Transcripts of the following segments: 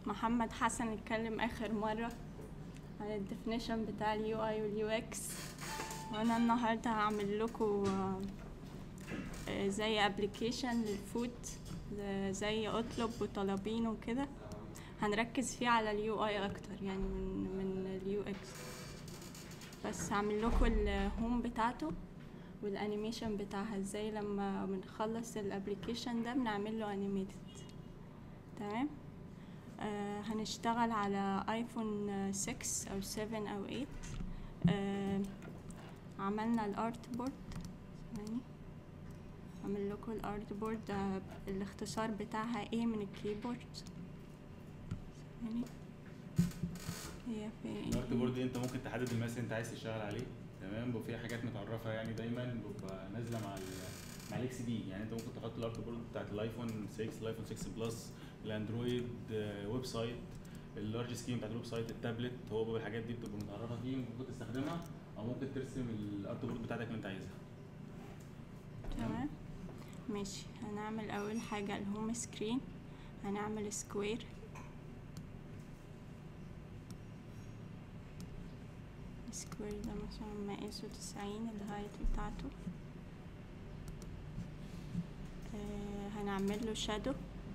محمد حسن اتكلم اخر مره عن الديفينيشن بتاع اليو اي واليو اكس وانا النهارده هعمل لكم زي ابلكيشن للفود آه، زي اطلب وطلبين وكده هنركز فيه على اليو اي اكتر يعني من من اليو اكس بس هعمل لكم الهوم بتاعته والانيميشن بتاعها ازاي لما بنخلص الابلكيشن ده بنعمل له انيميتد تمام آه هنشتغل على ايفون آه، 6 او 7 او 8 آه عملنا الارت بورد ثواني اعمل لكم الارت بورد آه الاختصار بتاعها ايه من الكيبورد ثواني هي فين الارت بورد دي انت ممكن تحدد الماس اللي انت عايز تشتغل عليه تمام بيبقى فيها حاجات متعرفه يعني دايما بيبقى نازله مع ال مع الاكس دي يعني انت ممكن تحط الارت بورد بتاعت الايفون 6 الايفون 6 بلس الاندرويد آه، ويب سايت اللارج سكرين بتاعت الويب سايت التابلت هو بيبقى الحاجات دي بتبقى متعرفه فيه ممكن تستخدمها او ممكن ترسم الارت بورد بتاعتك اللي انت عايزها تمام ماشي هنعمل اول حاجة الهوم سكرين هنعمل سكوير سكوير ده مثلا مقاسه تسعين الهايت بتاعته آه هنعمل له شادو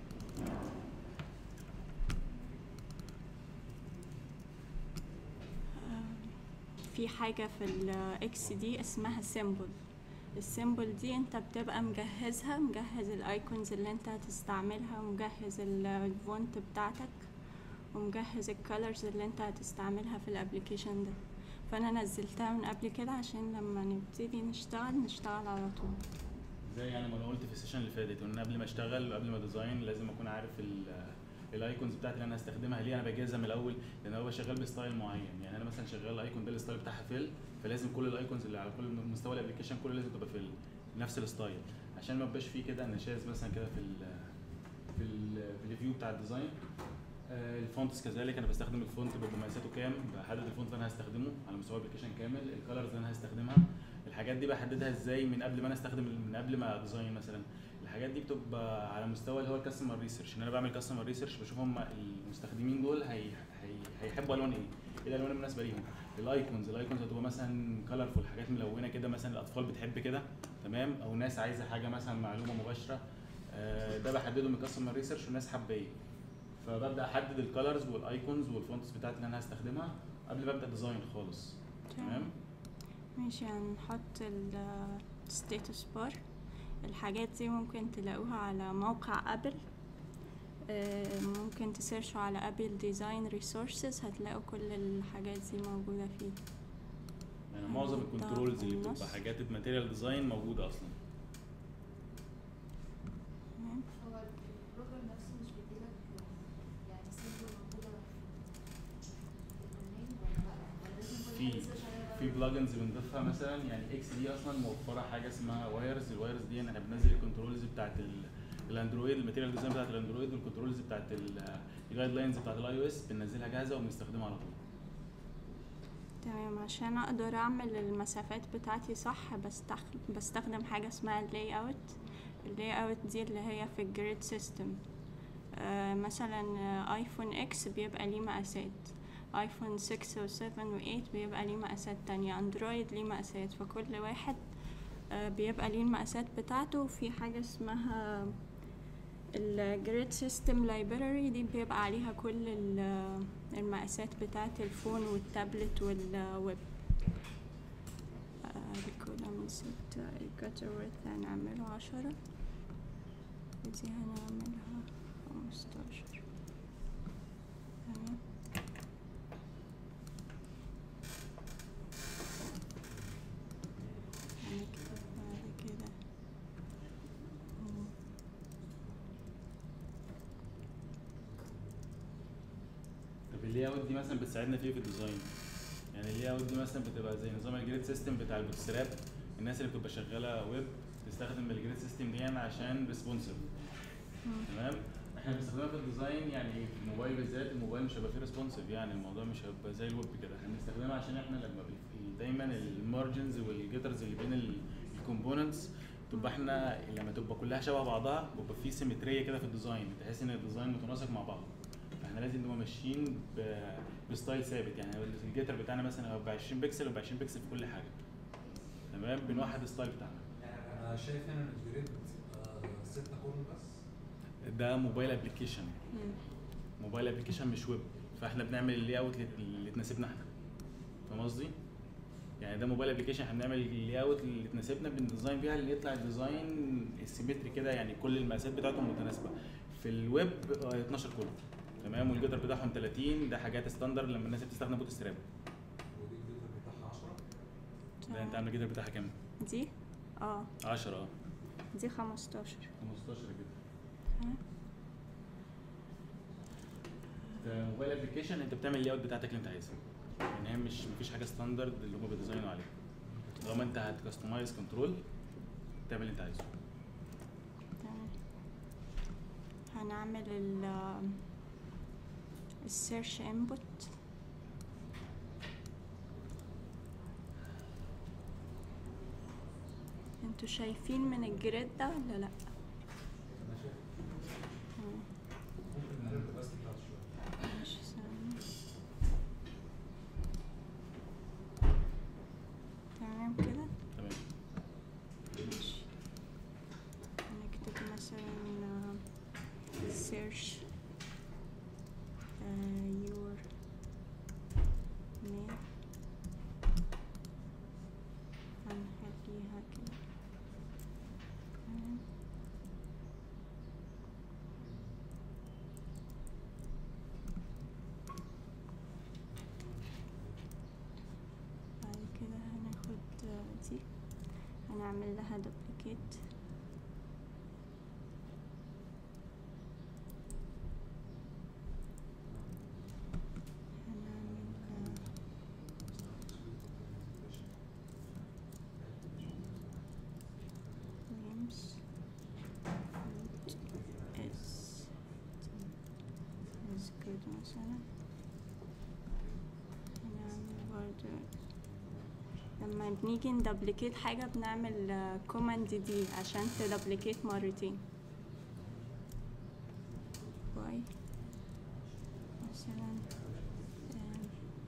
في حاجة في الاكس دي اسمها سيمبل السيمبل دي انت بتبقى مجهزها مجهز الايكونز اللي انت هتستعملها ومجهز ال- الفونت بتاعتك ومجهز الكالرز اللي انت هتستعملها في الابليكيشن ده فانا نزلتها من قبل كده عشان لما نبتدي نشتغل نشتغل على طول زي يعني ما انا قلت في السيشن اللي فاتت ان قبل ما اشتغل وقبل ما ديزاين لازم اكون عارف ال- الايكونز بتاعتي اللي انا هستخدمها ليه انا بجهزها من الاول لان انا ببقى شغال بستايل معين يعني انا مثلا شغال الايكون ده الستايل بتاعها فيل فلازم كل الايكونز اللي على كل مستوى الابلكيشن كله لازم تبقى فيل نفس الستايل عشان ما يبقاش فيه كده نشاز مثلا كده في ال في ال في الفيو بتاع الديزاين آه، الفونتس كذلك انا بستخدم الفونت بيبقى مقاساته كام بحدد الفونت اللي انا هستخدمه على مستوى الابلكيشن كامل الكالرز اللي انا هستخدمها الحاجات دي بحددها ازاي من قبل ما انا استخدم من قبل ما ديزاين مثلا الحاجات دي بتبقى على مستوى اللي هو الكاستمر ريسيرش ان انا بعمل كاستمر ريسيرش بشوف هم المستخدمين دول هي هي هيحبوا الوان ايه ايه الالوان المناسبه ليهم الايكونز الايكونز هتبقى مثلا كلرفول حاجات ملونه كده مثلا الاطفال بتحب كده تمام او ناس عايزه حاجه مثلا معلومه مباشره آه، ده بحدده من كاستمر ريسيرش والناس حابه ايه فببدا احدد الكالرز والايكونز والفونتس بتاعتي اللي انا هستخدمها قبل ما ابدا ديزاين خالص تمام ماشي هنحط الستاتس بار الحاجات دي ممكن تلاقوها على موقع ابل آه، ممكن تسيرشوا على ابل ديزاين ريسورسز هتلاقوا كل الحاجات دي موجودة فيه يعني معظم هنحطها الكنترولز في اللي النص. بتبقى حاجات الماتيريال ديزاين موجوده اصلا تمام هو البروجرام نفسه مش بيديلك يعني سيمبل موجودة اونلاين ولا لا؟ ولا لازم كل في- حاجة تسيرش عليها في بره؟ بلجنز بنضيفها مثلا يعني اكس دي اصلا موفره حاجه اسمها وايرز الوايرز دي احنا بننزل الكنترولز بتاعت ال- الاندرويد الماتيريال ديزاين بتاعت الاندرويد والكنترولز بتاعت الجايد لاينز بتاعت الاي او اس بننزلها جاهزه وبنستخدمها على طول تمام عشان اقدر اعمل المسافات بتاعتي صح بستخ- بستخدم حاجة اسمها اللاي اوت اللاي اوت دي اللي هي في الجريد سيستم آه مثلا آه، ايفون اكس بيبقى ليه مقاسات ايفون 6 و 7 و 8 بيبقى ليه مقاسات تانية اندرويد ليه مقاسات فكل واحد آه بيبقى ليه المقاسات بتاعته وفي حاجة اسمها الجريد سيستم لايبراري دي بيبقى عليها كل ال- المقاسات بتاعة الفون والتابلت والويب آه، الكود من ستة الجتر width هنعمله عشرة ودي هنعملها خمستاشر تمام هنكتب بعد كده طب اللي اوت دي مثلا بتساعدنا في ايه في الديزاين يعني اللي اوت دي مثلا بتبقى زي نظام الجريد سيستم بتاع البوتستراب الناس اللي بتبقى شغاله ويب تستخدم الجريد سيستم دي يعني عشان ريسبونسيف مم. تمام احنا بنستخدمها في الديزاين يعني في الموبايل بالذات الموبايل مش هيبقى فيه ريسبونسيف يعني الموضوع مش هيبقى زي الويب كده احنا بنستخدمها عشان احنا لما بي- دايما المارجنز والجيترز اللي بين الكومبوننتس تبقى احنا لما تبقى كلها شبه بعضها بيبقى في سيمتريه كده في الديزاين تحس ان الديزاين متناسق مع بعض فاحنا احنا لازم نبقى ماشيين ب- بستايل ثابت يعني الجيتر بتاعنا مثلا هو ب 20 بكسل وب 20 بكسل في كل حاجه تمام بنوحد الستايل بتاعنا يعني انا شايف هنا ان الجريد آه، ستة كورن بس ده موبايل ابلكيشن مم. موبايل ابلكيشن مش ويب فاحنا بنعمل اللي اوت اللي تناسبنا احنا فاهم قصدي؟ يعني ده موبايل ابلكيشن احنا بنعمل اللي اوت اللي تناسبنا بنديزاين بيها اللي يطلع الديزاين السيمتري كده يعني كل المقاسات بتاعتهم متناسبه في الويب آه، 12 كولوم تمام والجدر بتاعهم 30 ده حاجات ستاندر لما الناس بتستخدم بوت ستراب ودي الجريد بتاعها 10 ده انت عامل الجدر بتاعها كام؟ دي اه 10 اه دي 15 15 كده ها؟ ده موبايل ابلكيشن انت بتعمل اللي اوت بتاعتك اللي انت عايزها يعني هي مش مفيش حاجه ستاندرد اللي هم بيديزاينوا عليها طالما انت هتكستمايز كنترول تعمل اللي انت عايزه تمام هنعمل ال السيرش انبوت انتوا شايفين من الجريد ده ولا لا انا شايف مم. ممكن نقلل الكباسيتي بتاعته شويه ماشي ثانية تمام كده تمام ماشي هنكتب مثلا search uh, your name هنخليها كده تمام بعد كده هناخد آه، دي هنعمل لها duplicate هنعمل آه، names is is good مثلا هنعمل برضه لما بنيجي ندبليكيت حاجة بنعمل كوماند دي عشان تدبليكيت مرتين باي مثلا آم،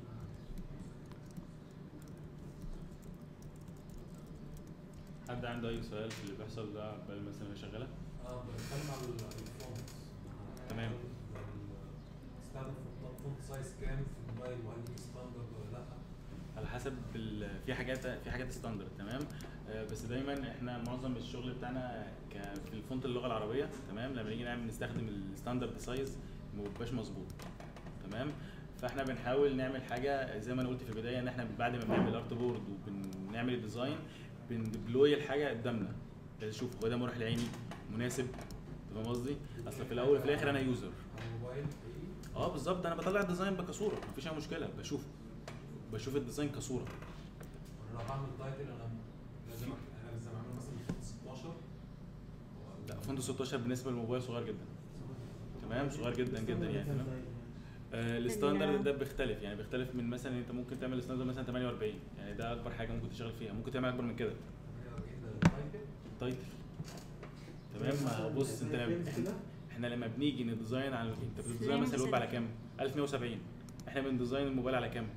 حد عنده اي سؤال في اللي بيحصل ده عقبال مثلا وهي شغاله اه بتكلم على الفونت تمام. تستخدم فونت سايز كام في الموبايل وهل دي ستاندرد ولا لا؟ على حسب ال... في حاجات في حاجات ستاندرد تمام آه، بس دايما احنا معظم الشغل بتاعنا ك... في الفونت اللغه العربيه تمام لما نيجي نعمل نستخدم الستاندرد سايز ما بيبقاش مظبوط تمام فاحنا بنحاول نعمل حاجه زي ما انا قلت في البدايه ان احنا بعد ما بنعمل ارت بورد وبنعمل الديزاين بندبلوي الحاجه قدامنا نشوف هو ده مريح لعيني مناسب فاهم قصدي؟ اصل في الاول وفي الاخر انا يوزر على الموبايل حقيقي اه بالظبط انا بطلع الديزاين كصوره مفيش اي مشكله بشوفه بشوف الديزاين كصوره وانا لو بعمل تايتل انا لازم انا لازم اعمله مثلا فونت 16 لا فونت 16 بالنسبه للموبايل صغير جدا تمام صغير جدا جدا يعني تمام آه الستاندرد ده بيختلف يعني بيختلف من مثلا انت ممكن تعمل الستاندرد مثلا 48 يعني ده اكبر حاجه ممكن تشتغل فيها ممكن تعمل اكبر من كده 48 ده تايتل تايتل تمام ما هو بص انت لما احنا, احنا لما بنيجي نديزاين على انت بتديزاين مثلا الويب على كام 1170 احنا بنديزاين الموبايل على كام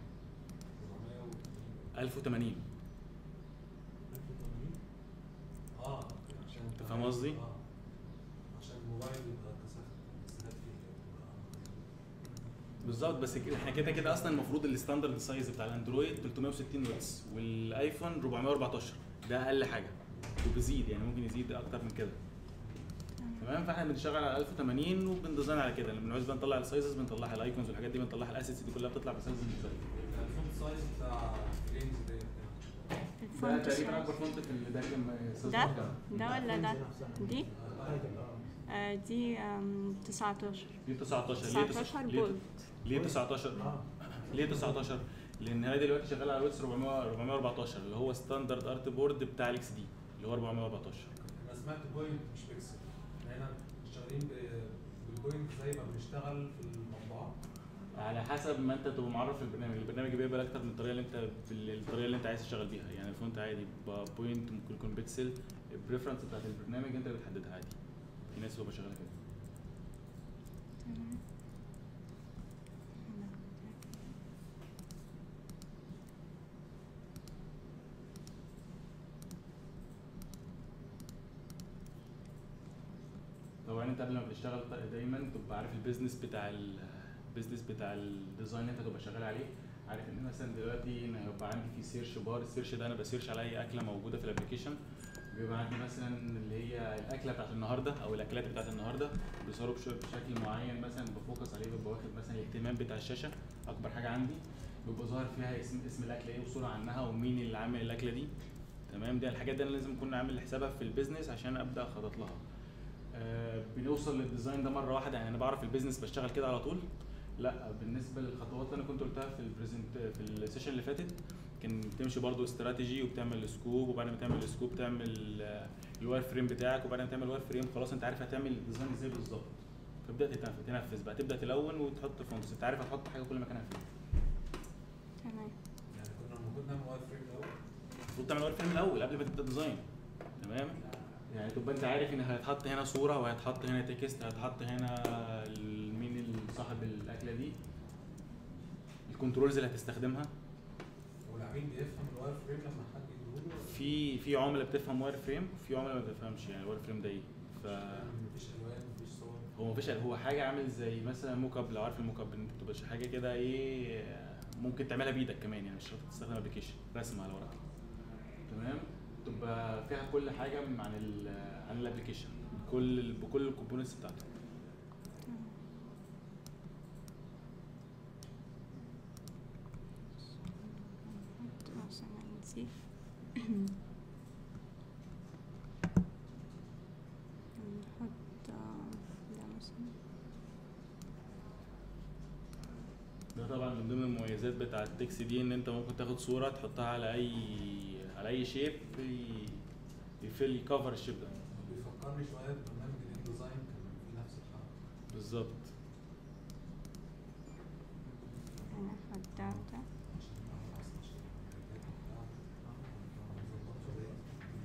1080 اه عشان انت فاهم قصدي؟ اه عشان الموبايل يبقى كثافه الاستهلاك فيه تبقى بالظبط بس كده- احنا كده كده اصلا المفروض الستاندرد سايز بتاع الاندرويد 360 واتس والايفون 414 ده اقل حاجه وبيزيد يعني ممكن يزيد اكتر من كده تمام فاحنا بنشتغل على 1080 وبنديزاين على كده لما بنعوز بقى نطلع السايزز بنطلعها الايكونز والحاجات دي بنطلعها الاسيتس دي كلها بتطلع بسايز مختلف الفونت سايز بتاع فريمز ديت كام؟ ده الفونت تقريبا اكبر size. فونت في ال- ده كام ده ده ولا ده دي آه، آه دي آم، 19 ليه 19 ليه 19 ليه بولد ليه 19 ليه 19 لان هي دلوقتي شغاله على ويتس 400 414 اللي هو ستاندرد ارت بورد بتاع الاكس دي اللي هو 414 انا سمعت بوينت مش بيكسل احنا هنا شغالين ب- بالبوينت زي ما بنشتغل في المطبعه على حسب ما انت تبقى معرف البرنامج البرنامج بيقبل اكتر من الطريقه اللي انت الطريقه اللي انت عايز تشتغل بيها يعني الفونت عادي بوينت ممكن يكون بيكسل البريفرنس بتاعت البرنامج انت اللي بتحددها عادي في ناس بتبقى شغاله كده تمام قبل ما بتشتغل ط- دايما تبقى عارف البيزنس بتاع ال- البيزنس بتاع الديزاين اللي انت تبقى شغال عليه عارف ان مثلا دلوقتي ان هيبقى عندي في سيرش بار السيرش ده انا بسيرش على اي اكله موجوده في الابلكيشن بيبقى عندي مثلا اللي هي الاكله بتاعت النهارده او الاكلات بتاعت النهارده بيصوروا بش- بشكل معين مثلا بفوكس عليه ببقى واخد مثلا الاهتمام بتاع الشاشه اكبر حاجه عندي بيبقى ظاهر فيها اسم اسم الاكله ايه وصوره عنها ومين اللي عامل الاكله دي تمام دي الحاجات دي انا لازم اكون عامل حسابها في البيزنس عشان ابدا اخطط لها آه بنوصل للديزاين ده مره واحده يعني انا بعرف البيزنس بشتغل كده على طول لا بالنسبه للخطوات اللي انا كنت قلتها في البريزنت في السيشن اللي فاتت كان بتمشي برضو استراتيجي وبتعمل سكوب وبعد ما تعمل سكوب تعمل الواير فريم بتاعك وبعد ما تعمل الواير فريم خلاص انت عارف هتعمل الديزاين ازاي بالظبط فابدا تتنفذ تنفذ بقى تبدا تلون وتحط فونتس انت عارف هتحط حاجه كل مكانها فين تمام يعني كنا المفروض نعمل واير فريم الاول المفروض تعمل الواير فريم الاول قبل ما تبدا ديزاين تمام يعني تبقى انت عارف ان هيتحط هنا صوره وهيتحط هنا تكست هيتحط هنا ال- مين صاحب الاكله دي الكنترولز اللي هتستخدمها والعميل بيفهم الواير فريم لما حد يقوله في في عملاء بتفهم واير فريم وفي عملاء ما بتفهمش يعني الواير فريم ده ايه ف مفيش الوان مفيش صور هو مفيش هو حاجه عامل زي مثلا موك اب لو عارف الموك اب انت بتبقى حاجه كده ايه ممكن تعملها بايدك كمان يعني مش شرط تستخدم ابلكيشن رسم على ورقه تمام تبقى فيها كل حاجه عن ال عن الابلكيشن بكل بكل الكومبوننتس بتاعته نحط مثلا دي نحط ده مثلا ده طبعا من ضمن المميزات بتاع التكس دي ان انت ممكن تاخد صوره تحطها على اي على اي شيب يفل يكفر الشيب ده بيفكرني شويه ببرنامج الان ديزاين كان في نفس الحاجه بالظبط نحط ده وده عشان نعمل اصلا شركات وبتاع نظبط شويه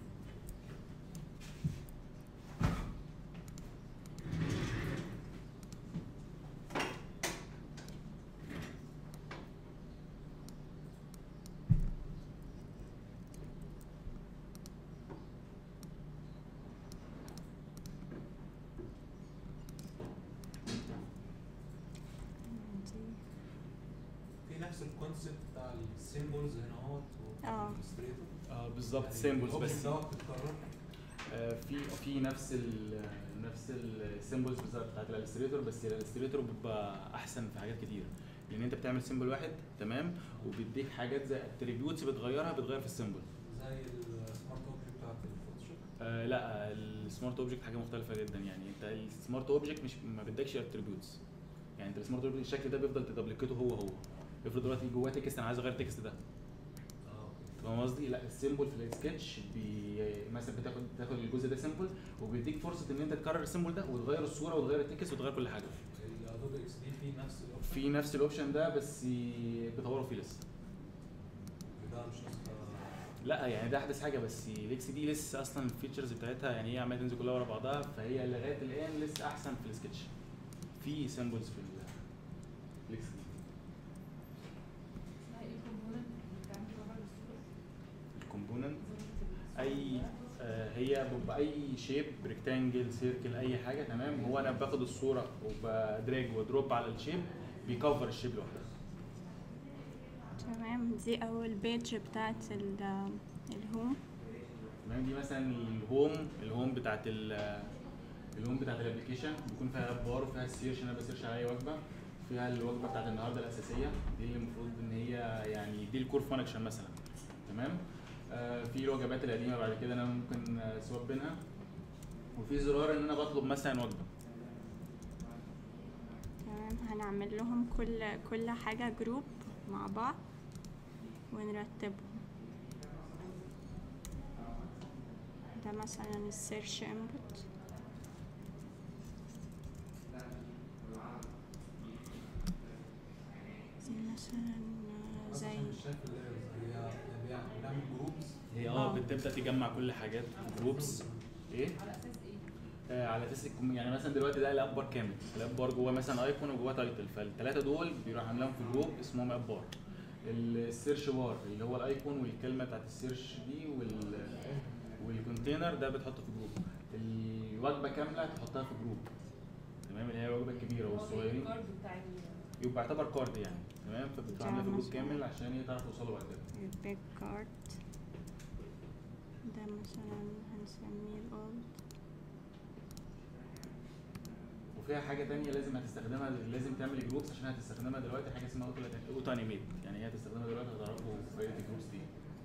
دي في نفس الكونسيبت بتاع السيمبلز هنا اهوت اه. والإليستريتور. اه بالظبط يعني سيمبلز الأوبجكت بس دوت بتتكرر آه، في في نفس ال نفس السيمبلز بالظبط بتاعت الالستريتور بس الالستريتور بيبقى احسن في حاجات كتير لان انت بتعمل سيمبل واحد تمام وبيديك حاجات زي اتريبيوتس بتغيرها بتغير في السيمبل زي السمارت اوبجكت بتاعت الفوتوشوب آه لا السمارت اوبجكت حاجه مختلفه جدا يعني انت السمارت اوبجكت مش ما بيدكش اتريبيوتس يعني انت السمارت اوبجكت الشكل ده بيفضل تدبلكته هو هو افرض دلوقتي جواه تكست انا عايز اغير التكست ده اه اوكي فاهم قصدي؟ لا السيمبل في السكتش بي مثلا بتاخد تاخد الجزء ده سيمبل وبيديك فرصه ان انت تكرر السيمبل ده وتغير الصوره وتغير التكست وتغير كل حاجه. الادوبي اكس دي فيه نفس الاوبشن في نفس الاوبشن ده بس بيطوروا فيه لسه. ده مش نسخه لا يعني ده احدث حاجه بس الاكس دي لسه اصلا الفيتشرز بتاعتها يعني هي عماله تنزل كلها ورا بعضها فهي لغايه الان لسه احسن في السكتش. في سيمبلز في ال- في الاكس دي. اسمها ايه الكومبوننت اللي بتعمل كفر للصورة؟ الكومبوننت اي آه، هي بيبقى اي شيب ريكتانجل سيركل اي حاجه تمام هو انا باخد الصوره وبدراج ودروب على الشيب بيكفر الشيب لوحدها تمام دي اول بيج بتاعت ال- الهوم تمام دي مثلا الهوم الهوم بتاعت ال الهوم بتاعت الابلكيشن بيكون فيها اب بار وفيها السيرش انا بسيرش على اي وجبه فيها الوجبه بتاعت النهارده الاساسيه دي اللي المفروض ان هي يعني دي الكور فانكشن مثلا تمام آه في الوجبات القديمه بعد كده انا ممكن آه، سواب بينها وفي زرار ان انا بطلب مثلا وجبه تمام هنعمل لهم كل كل حاجة جروب مع بعض ونرتبهم ده مثلا السيرش انبوت دي مثلا آه، بس زي عشان مش شايف اللايرز هي هي بنعمل جروبس هي آه. اه بتبدا تجمع كل حاجات في جروبس ايه على اساس ايه؟ آه على اساس الكم- يعني مثلا دلوقتي ده الاب بار كامل الاب بار جواه مثلا ايكون وجواه تايتل فالثلاثه دول بيروح عاملاهم في جروب اسمهم اب بار السيرش بار اللي هو الايكون والكلمه بتاعت السيرش دي وال والكونتينر ده بتحطه في جروب الوجبه كامله تحطها في جروب تمام اللي هي الوجبه الكبيره هو زي والصغيرين الكارد بتاع ال- يبقى يعتبر كارد يعني تمام فبتبقى عامله في جروب مثلاً. كامل عشان هي تعرف توصله بعد كده البيج كارت ده مثلا هنسميه الاولد وفيها حاجه تانية لازم هتستخدمها لازم تعمل جروبس عشان هتستخدمها دلوقتي حاجه اسمها اوتو اوتو انيميت يعني هي هتستخدمها دلوقتي هتعرفوا فايده الجروبس دي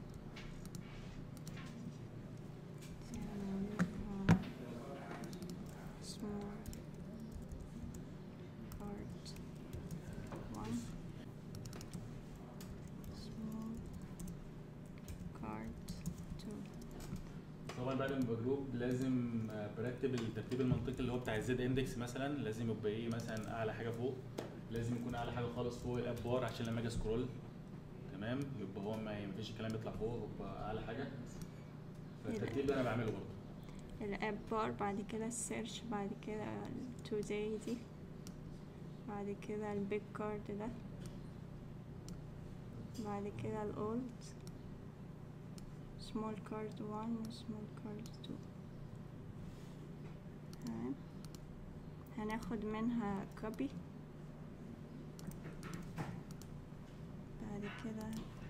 small card one small card two طبعا بعد ما يبقى جروب لازم آه، برتب الترتيب المنطقي اللي هو بتاع الزد اندكس مثلا لازم يبقى ايه مثلا اعلى حاجه فوق لازم يكون اعلى حاجه خالص فوق الاب بار عشان لما اجي اسكرول تمام يبقى هو ما مفيش الكلام يطلع فوق يبقى اعلى حاجه فالترتيب ده انا بعمله برضه الاب بار بعد كده السيرش بعد كده التوداي دي بعد كده البيج كارد ده بعد كده الاولد small card 1 و small card 2 تمام هناخد منها copy بعد كده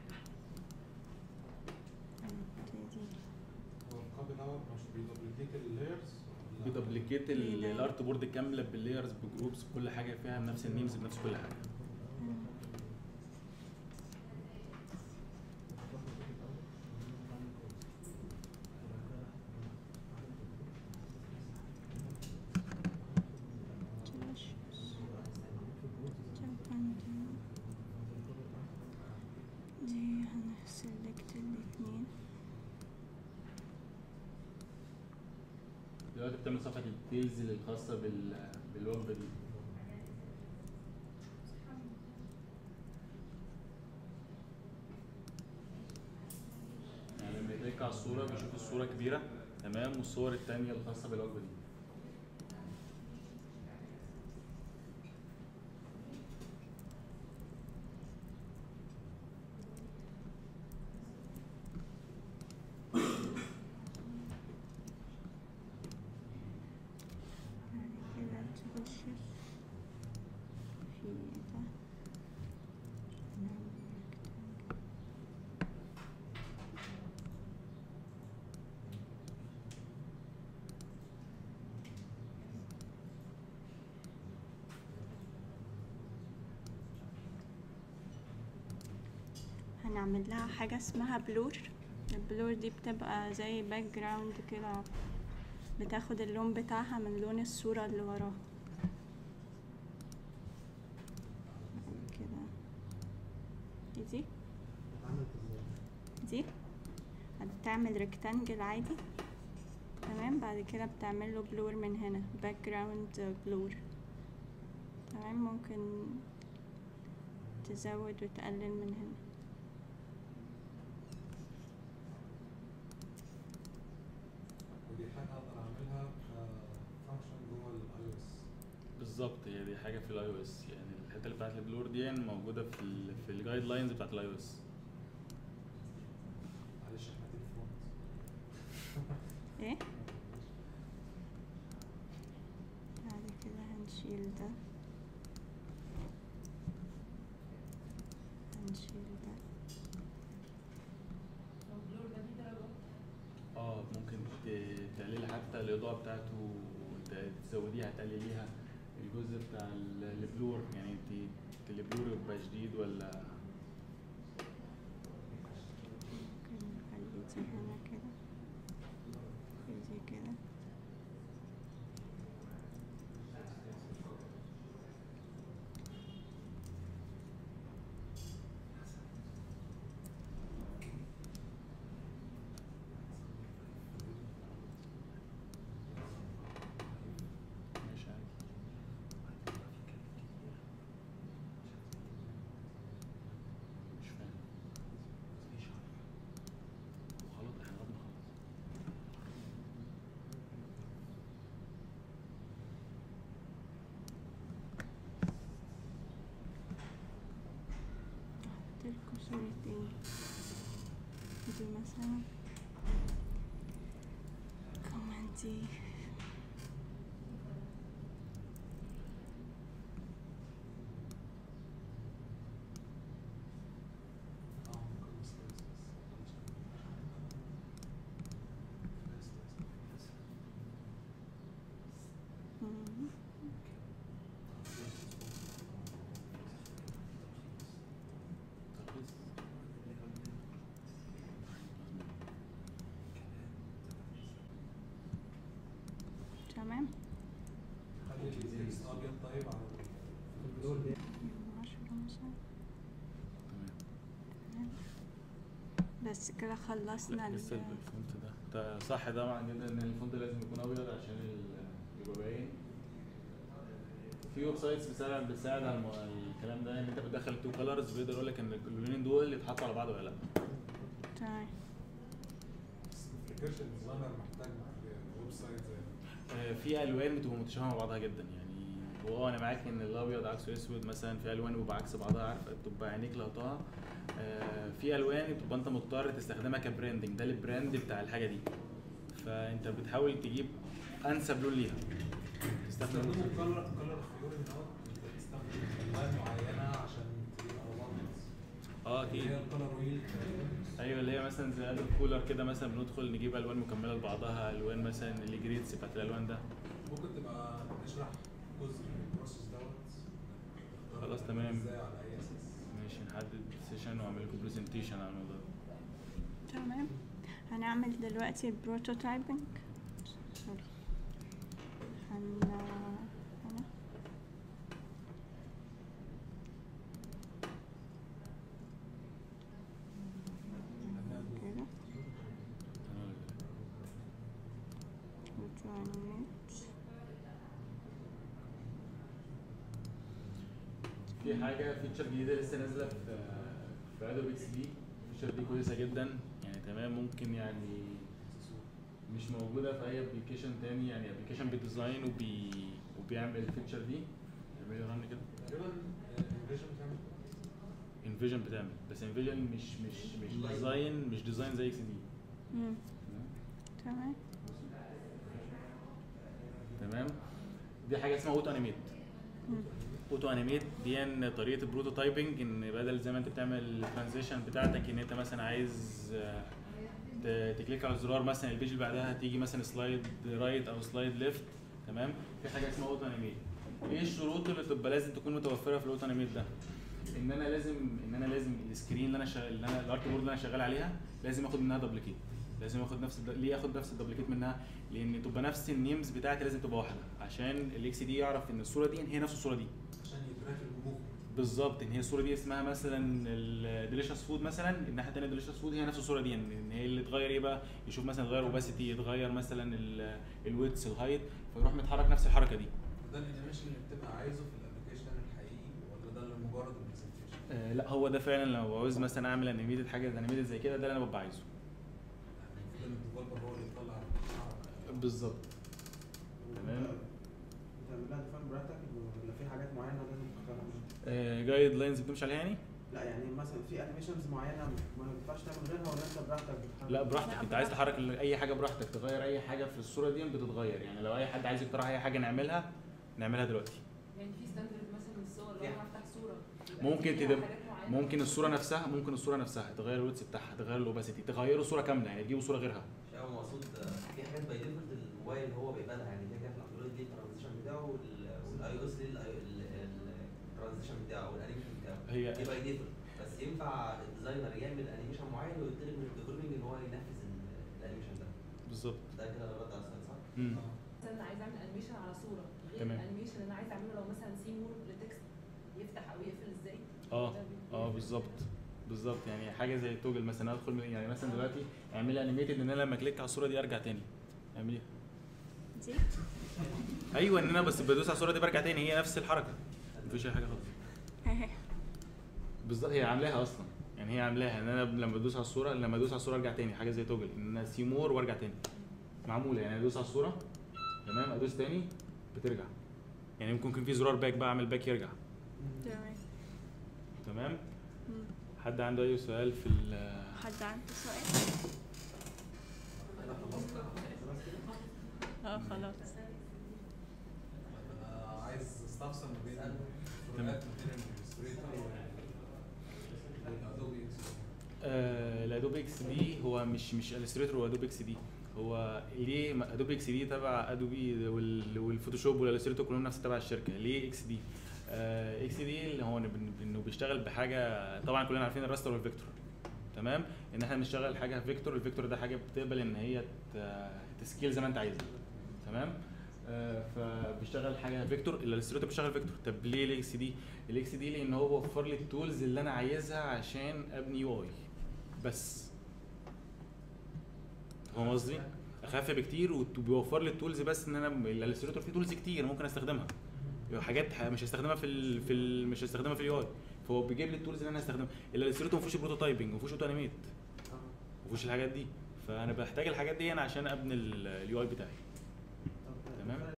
هنبتدي هو الكوبي دوت مش بيدوبليكيت اللايرز بيدبليكيت ال- الارت بورد كامله باللايرز بجروبس بكل حاجه فيها بنفس النيمز بنفس كل حاجه delicious Japan دي هنسلكت الاتنين دلوقتي بتعمل صفحه الديتيلز الخاصه بال بالوجبه دي يعني لما يكليك على الصوره بيشوف الصوره كبيره تمام والصور التانية الخاصه بالوجبه دي بعد كده delicious في ده نعمل rectangle. هنعمل لها حاجة اسمها بلور البلور دي بتبقى زي باك جراوند كده بتاخد اللون بتاعها من لون الصورة اللي وراها كده دي دي هتعمل ريكتانجل عادي تمام بعد كده بتعمل له بلور من هنا باك جراوند بلور تمام ممكن تزود وتقلل من هنا ودي حاجه اقدر اعملها كفانكشن جوه الاي او اس بالظبط هي دي حاجه في الاي او اس يعني الحته اللي بتاعت البلور دي موجوده في ال في الجايد لاينز بتاعت الاي او اس معلش احنا دي فرونت ايه بعد كده هنشيل ده هنشيل ده هو البلور ده فيه درجات اه ممكن ت- تقللي حتى الاضاءه بتاعته ت- تزوديها تقلليها الجزء بتاع ال- البلور يعني انت البلور يبقى شديد ولا ممكن نخلي دي هنا كده ودي كده مش عارف مش فاهم خلاص احنا قربنا خلاص احطلكوا صورتين دي مثلا كمان دي تمام خلي التكست ابيض طيب على البلور دي عشرة مثلا تمام بس كده خلصنا ال- لسه الفونت ده ده صح ده معنى كده ان الفونت لازم يكون ابيض عشان ال- يبقى باين في ويب سايتس بتساعد بتساعد على الم- الكلام ده ان انت بتدخل تو كلرز بيقدر يقول لك ان اللونين دول يتحطوا على بعض ولا لا تمام بس ما تفتكرش ان الديزاينر محتاج ويب سايت زي آه، في الوان بتبقى متشابهه مع بعضها جدا يعني هو انا معاك ان الابيض عكسه اسود مثلا في الوان بيبقى عكس بعضها عارف بتبقى عينيك لقطها آه، في الوان بتبقى انت مضطر تستخدمها كبراندنج ده البراند بتاع الحاجه دي فانت بتحاول تجيب انسب لون ليها تستخدم تستخدموا كلر كلر فيوري دوت انت بتستخدم الوان معينه عشان تبقى على بعض اه اللي اكيد هي الكلر ويل ايوه اللي هي مثلا زي ادوب كولر كده مثلا بندخل نجيب الوان مكمله لبعضها الوان مثلا الجريدز بتاعت الالوان ده ممكن تبقى نشرح جزء من البروسيس دوت خلاص، تمام. ازاي على اي اساس ماشي نحدد سيشن واعمل لكم برزنتيشن على الموضوع ده تمام هنعمل دلوقتي البروتوتايبنج سوري هن هنا كده وتعمل في حاجه فيتشر جديده لسه نازله في في ادوب اكس دي الفيتشر دي كويسه جدا يعني تمام ممكن يعني مش موجوده في اي ابلكيشن تاني يعني ابلكيشن بيديزاين وبي وبيعمل الفيتشر دي اعمل رن كده تقريبا انفيجن بتعمل انفيجن بتعمل بس انفيجن مش مش مش ديزاين مش ديزاين زي اكس دي مم. تمام تمام دي حاجه اسمها اوتو انيميت مم. اوتو انيميت دي ان طريقه البروتوتايبنج ان بدل زي ما انت بتعمل الترانزيشن بتاعتك ان انت مثلا عايز آه، ت- تكليك على الزرار مثلا البيج اللي بعدها تيجي مثلا سلايد رايت او سلايد ليفت تمام في حاجه اسمها اوتو انيميت ايه الشروط اللي تبقى لازم تكون متوفره في الاوتو انيميت ده ان انا لازم ان انا لازم السكرين اللي انا شغال اللي انا الارت بورد اللي انا شغال عليها لازم اخد منها دبليكيت لازم اخد نفس الد- ليه اخد نفس الدبليكيت منها لان تبقى نفس النيمز بتاعتي لازم تبقى واحده عشان الاكس دي يعرف ان الصوره دي هي نفس الصوره دي عشان يتراك الموفمنت بالظبط ان هي الصوره دي اسمها مثلا الديليشس فود مثلا الناحيه الثانيه الديليشس فود هي نفس الصوره دي ان إن هي اللي تغير ايه بقى يشوف مثلا يغير اوباسيتي يتغير مثلا الويتس الهايت فيروح متحرك نفس الحركه دي ده الانيميشن اللي بتبقى عايزه في الابلكيشن الحقيقي ولا ده اللي مجرد البرزنتيشن؟ آه لا هو ده فعلا لو عاوز مثلا اعمل انيميتد حاجه انيميتد زي كده ده اللي انا ببقى عايزه يعني المفروض ان الديفلوبر هو اللي يطلع الحركه بالظبط تمام. بتعمل لها ديفاين براحتك ولا في حاجات معينه لازم تختارها منها؟ جايد لاينز بتمشي عليها يعني لا يعني مثلا في انيميشنز معينه ما ينفعش تعمل غيرها ولا انت براحتك بتحرك؟ لا براحتك لا، انت عايز براحتك. تحرك ال- اي حاجه براحتك تغير اي حاجه في الصوره دي بتتغير يعني لو اي حد عايز يقترح اي حاجه نعملها نعملها دلوقتي يعني في ستاندرد مثلا للصور لو انا هفتح صوره يبقى ممكن فيها تدب- حاجات معينة. ممكن الصوره نفسها ممكن الصوره نفسها تغير الويتس بتاعها تغير الاوباسيتي تغيروا صوره كامله يعني تجيبوا صوره غيرها مش هو مقصود في حاجات باي ديفولت الموبايل هو بيقبلها يعني كده كده في الاندرويد ليه الترانزيشن بتاعه والاي او اس ليه الترانزيشن بتاعه والانيميشن بتاعه هي دي باي ديفولت بس ينفع الديزاينر يعمل انيميشن معين ويطلب من الديفلوبينج ان هو ينفذ ال- الانيميشن ده بالظبط ده كده رد على السؤال صح؟ مم. مثلا انا عايز اعمل انيميشن على صوره غير تمام. الانيميشن اللي انا عايز اعمله لو مثلا سيمور لتكست يفتح او يقفل ازاي اه ده بي- اه بالظبط بالظبط يعني حاجه زي توجل مثلا ادخل من- يعني مثلا دلوقتي اعملي انيميتد ان انا لما كليك على الصوره دي ارجع تاني اعمليها دي ايوه ان انا بس بدوس على الصوره دي برجع تاني هي نفس الحركه مفيش اي حاجه خالص اهي بالظبط هي عاملاها اصلا يعني هي عاملاها ان انا لما بدوس على الصوره لما ادوس على الصوره ارجع تاني حاجه زي توجل ان انا سي مور وارجع تاني معموله يعني ادوس على الصوره تمام ادوس تاني بترجع يعني ممكن يكون في زرار باك بقى اعمل باك يرجع تمام تمام مم. حد عنده اي سؤال في ال حد عنده سؤال؟ انا خلصت خلاص كده اه خلاص انا عايز استفسر ما بين الفروقات ما بين الالستريتور والادوبي آه، الادوبي اكس دي هو مش مش الستريتور وادوبي اكس دي هو ليه ما- ادوبي اكس دي تبع ادوبي وال- والفوتوشوب والالستريتور كلهم نفس تبع الشركه ليه اكس دي آه، اكس دي اللي هو إن- انه بيشتغل بحاجه طبعا كلنا عارفين الراستر والفيكتور تمام ان احنا بنشتغل حاجه فيكتور الفيكتور ده حاجه بتقبل ان هي ت- تسكيل زي ما انت عايز تمام آه، فبيشتغل حاجه فيكتور الالستريتور بيشتغل فيكتور طب ليه الاكس دي الاكس دي لان هو وفر لي التولز اللي انا عايزها عشان ابني يو اي بس فاهم قصدي اخف بكتير وبيوفر لي التولز بس ان انا الالستريتور فيه تولز كتير ممكن استخدمها حاجات ح- مش هستخدمها في ال في ال مش هستخدمها في اليو اي فهو بيجيب لي التولز اللي انا هستخدمها الالستريتور ما فيهوش بروتوتايبنج ما فيهوش اوتو انيميت ما فيهوش الحاجات دي فانا بحتاج الحاجات دي انا عشان ابني اليو اي بتاعي طب تمام. الفرق